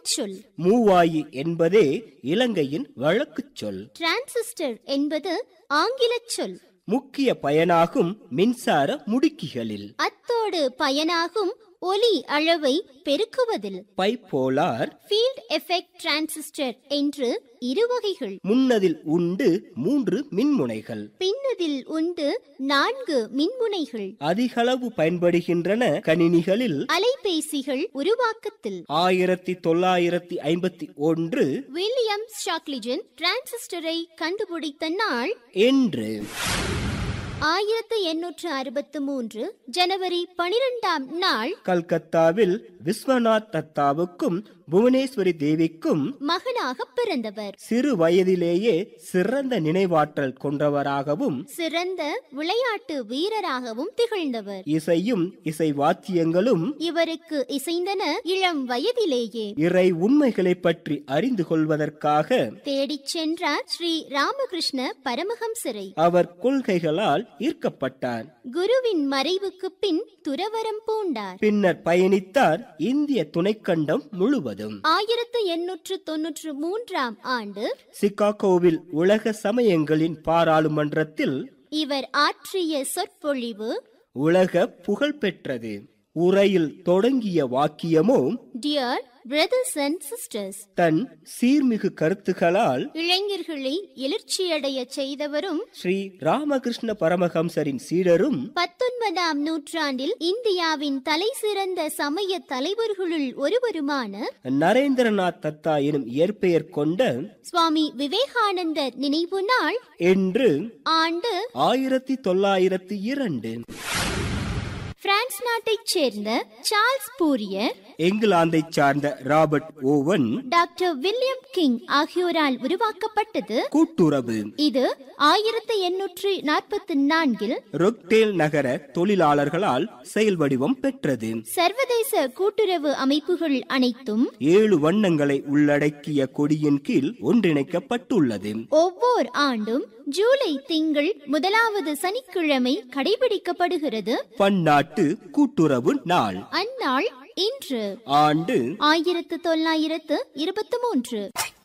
சொல் மூவாயி என்பதே இலங்கையின் வழக்குச் சொல் டிரான்சிஸ்டர் என்பது ஆங்கிலச் சொல் முக்கிய பயனாகும் மின்சார முடுக்கிகளில் அத்தோடு பயனாகும் ஒலி அளவை பெருக்குவதில் பைப்போலார் ஃபீல்ட் எஃபெக்ட் டிரான்சிஸ்டர் என்று இரு வகைகள் முன்னதில் உண்டு மூன்று மின்முனைகள் பின்னதில் உண்டு நான்கு மின்முனைகள் அதிகளவு பயன்படுகின்றன கணினிகளில் அலைபேசிகள் உருவாக்கத்தில் ஆயிரத்தி தொள்ளாயிரத்தி ஐம்பத்தி ஒன்று வில்லியம் ஷாக்லிஜன் டிரான்சிஸ்டரை கண்டுபிடித்த நாள் என்று ஆயிரத்து எண்ணூற்று அறுபத்து மூன்று ஜனவரி பனிரெண்டாம் நாள் கல்கத்தாவில் விஸ்வநாத் தத்தாவுக்கும் புவனேஸ்வரி தேவிக்கும் மகனாக பிறந்தவர் சிறு வயதிலேயே சிறந்த நினைவாற்றல் கொண்டவராகவும் சிறந்த விளையாட்டு வீரராகவும் திகழ்ந்தவர் இசையும் இசை வாத்தியங்களும் இவருக்கு இசைந்தன இளம் வயதிலேயே இறை உண்மைகளை பற்றி அறிந்து கொள்வதற்காக தேடிச் சென்றார் ஸ்ரீ ராமகிருஷ்ண பரமஹம்சரை அவர் கொள்கைகளால் ஈர்க்கப்பட்டார் குருவின் மறைவுக்கு பின் துறவரம் பூண்டார் பின்னர் பயணித்தார் இந்திய துணைக்கண்டம் முழுவதும் ஆயிரத்து எண்ணூற்று தொன்னூற்று மூன்றாம் ஆண்டு சிகாகோவில் உலக சமயங்களின் பாராளுமன்றத்தில் இவர் ஆற்றிய சொற்பொழிவு உலக புகழ் பெற்றது உரையில் தொடங்கிய வாக்கியமோ டியர் பிரதர்ஸ் அண்ட் சிஸ்டர்ஸ் தன் சீர்மிகு கருத்துக்களால் இளைஞர்களை எழுச்சியடைய செய்தவரும் ஸ்ரீ ராமகிருஷ்ண பரமஹம்சரின் சீடரும் பத்தொன்பதாம் நூற்றாண்டில் இந்தியாவின் தலை சிறந்த சமய தலைவர்களுள் ஒருவருமான நரேந்திரநாத் தத்தா எனும் இயற்பெயர் கொண்ட சுவாமி விவேகானந்தர் நினைவு நாள் என்று ஆண்டு ஆயிரத்தி தொள்ளாயிரத்தி இரண்டு பிரான்ஸ் நாட்டைச் சேர்ந்த சார்ல்ஸ் பூரியர் இங்கிலாந்தைச் சார்ந்த Robert Owen doctor William King ஆகியோரால் உருவாக்கப்பட்டது கூட்டுறவு இது ஆயிரத்தி எண்ணூற்று நாற்பத்தி நான்கில் ரொக்டேல் நகர தொழிலாளர்களால் செயல் வடிவம் பெற்றது சர்வதேச கூட்டுறவு அமைப்புகள் அனைத்தும் ஏழு வண்ணங்களை உள்ளடக்கிய கொடியின் கீழ் ஒன்றிணைக்கப்பட்டுள்ளது ஒவ்வொரு ஆண்டும் ஜூலை திங்கள் முதலாவது சனிக்கிழமை கடைபிடிக்கப்படுகிறது பன்னாட்டு கூட்டுறவு நாள் அந்நாள் இன்று ஆண்டு ஆயிரத்து தொள்ளாயிரத்து இருபத்தி மூன்று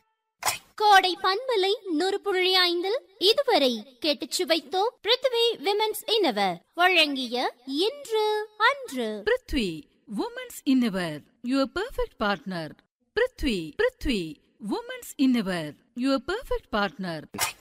கோடை பண்பலை நூறு புள்ளி ஐந்தில் இதுவரை கேட்டுச் சுவைத்தோம் பிருத்வி விமென்ஸ் இன்னவர் வழங்கிய இன்று அன்று prithvi women's innerwear your perfect partner prithvi prithvi women's innerwear your perfect partner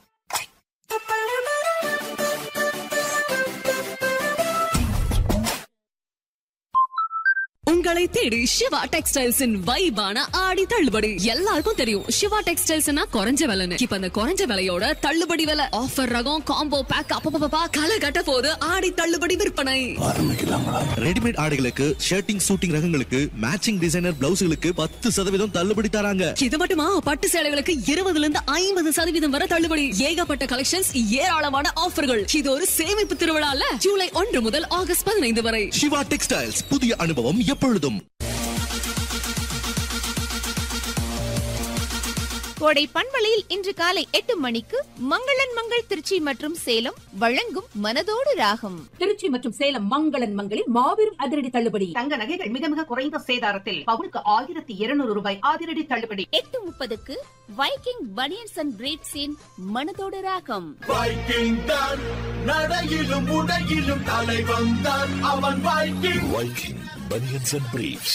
உங்களை தேடி சிவா டெக்ஸ்டைல்ஸின் வைபான ஆடி தள்ளுபடி எல்லாருக்கும் தெரியும் சிவா டெக்ஸ்டைல்ஸ்னா குறைஞ்ச விலைன்னு இப்ப அந்த குறைஞ்ச விலையோட தள்ளுபடி விலை ஆஃபர் ரகம் காம்போ பேக் அப்பப்பா களை கட்ட போது ஆடி தள்ளுபடி விற்பனை ரெடிமேட் ஆடைகளுக்கு ஷர்ட்டிங் சூட்டிங் ரகங்களுக்கு மேட்சிங் டிசைனர் பிளவுஸ்களுக்கு பத்து சதவீதம் தள்ளுபடி தராங்க இது மட்டுமா பட்டு சேலைகளுக்கு இருபதுல இருந்து ஐம்பது சதவீதம் வரை தள்ளுபடி ஏகப்பட்ட கலெக்ஷன்ஸ் ஏராளமான ஆஃபர்கள் இது ஒரு சேமிப்பு திருவிழால ஜூலை ஒன்று முதல் ஆகஸ்ட் பதினைந்து வரை சிவா டெக்ஸ்டைல்ஸ் புதிய அனுபவம் எப்பொழுதும் கோடை பண்பலையில் இன்று காலை எட்டு மணிக்கு மங்களன் மங்கள் திருச்சி மற்றும் சேலம் வழங்கும் மனதோடு ராகம் திருச்சி மற்றும் சேலம் மங்களன் மங்களில் மாபெரும் அதிரடி தள்ளுபடி தங்க நகைகள் மிக மிக குறைந்த சேதாரத்தில் பவுனுக்கு ஆயிரத்தி இருநூறு ரூபாய் அதிரடி தள்ளுபடி எட்டு முப்பதுக்கு வைக்கிங் பனியன்ஸ் அண்ட் பிரேட்ஸின் மனதோடு ராகம் வைக்கிங் தான் நடையிலும் உடையிலும் தலை வந்தான் அவன் Viking Viking banians and briefs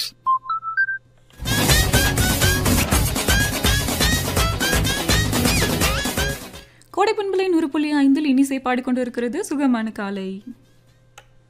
கோடைப்பண்பலை நூறு புள்ளி ஐந்தில் இனிசை பாடிக்கொண்டிருக்கிறது சுகமான காலை